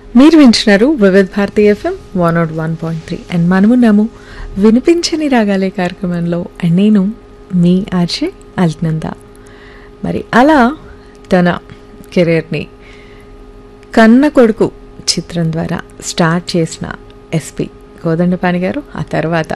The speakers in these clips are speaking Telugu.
మీరు వింటున్నారు Vividh Bharati FM one nought one point three and మనమున్నాము వినిపించని రాగాలే కార్యక్రమంలో అండ్ నేను మీ ఆర్జే అల్నంద మరి అలా తన కెరీర్ని కన్న కొడుకు చిత్రం ద్వారా స్టార్ట్ చేసిన ఎస్పి కోదండపాణి గారు ఆ తర్వాత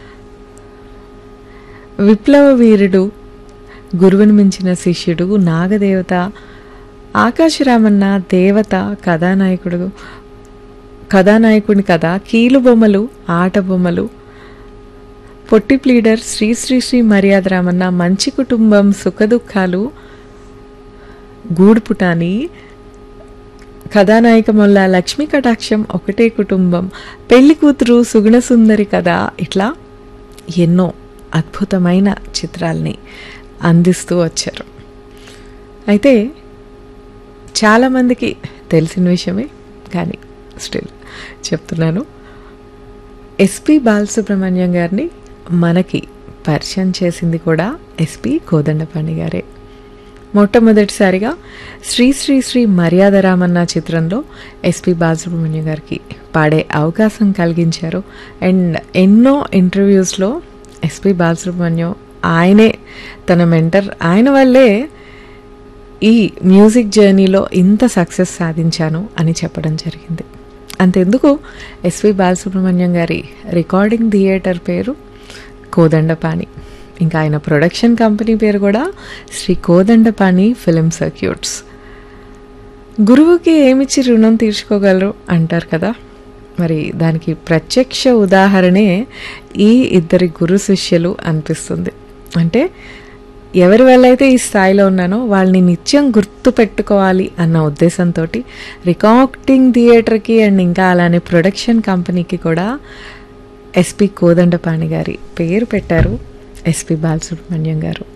విప్లవ వీరుడు గురువుని మించిన శిష్యుడు నాగదేవత ఆకాశరామన్న దేవత కథానాయకుడు కథానాయకుని కథ కీలు బొమ్మలు ఆట బొమ్మలు పొట్టి ప్లీడర్ శ్రీ శ్రీ శ్రీ మర్యాద రామన్న మంచి కుటుంబం సుఖదుఖాలు గూడుపుటాని కథానాయిక మొల్ల లక్ష్మీ కటాక్షం ఒకటే కుటుంబం పెళ్లి కూతురు సుగుణ సుందరి కథ ఇట్లా ఎన్నో అద్భుతమైన చిత్రాల్ని అందిస్తూ వచ్చారు అయితే చాలామందికి తెలిసిన విషయమే కానీ స్టిల్ చెప్తున్నాను ఎస్పి బాలసుబ్రహ్మణ్యం గారిని మనకి పరిచయం చేసింది కూడా ఎస్పి కోదండపాణి గారే మొట్టమొదటిసారిగా శ్రీ శ్రీ శ్రీ మర్యాద రామన్న చిత్రంలో ఎస్పి బాలసుబ్రహ్మణ్యం గారికి పాడే అవకాశం కలిగించారు అండ్ ఎన్నో ఇంటర్వ్యూస్లో ఎస్పి బాలసుబ్రహ్మణ్యం ఆయనే తన మెంటర్ ఆయన వల్లే ఈ మ్యూజిక్ జర్నీలో ఇంత సక్సెస్ సాధించాను అని చెప్పడం జరిగింది అంతెందుకు ఎస్వి బాలసుబ్రహ్మణ్యం గారి రికార్డింగ్ థియేటర్ పేరు కోదండపాణి ఇంకా ఆయన ప్రొడక్షన్ కంపెనీ పేరు కూడా శ్రీ కోదండపాణి ఫిలిం సర్క్యూట్స్ గురువుకి ఏమిచ్చి రుణం తీర్చుకోగలరు అంటారు కదా మరి దానికి ప్రత్యక్ష ఉదాహరణే ఈ ఇద్దరి గురు శిష్యులు అనిపిస్తుంది అంటే ఎవరి వల్ల అయితే ఈ స్థాయిలో ఉన్నానో వాళ్ళని నిత్యం గుర్తు పెట్టుకోవాలి అన్న ఉద్దేశంతో రికార్డింగ్ థియేటర్కి అండ్ ఇంకా అలానే ప్రొడక్షన్ కంపెనీకి కూడా ఎస్పి కోదండపాణి గారి పేరు పెట్టారు ఎస్పి బాలసుబ్రహ్మణ్యం గారు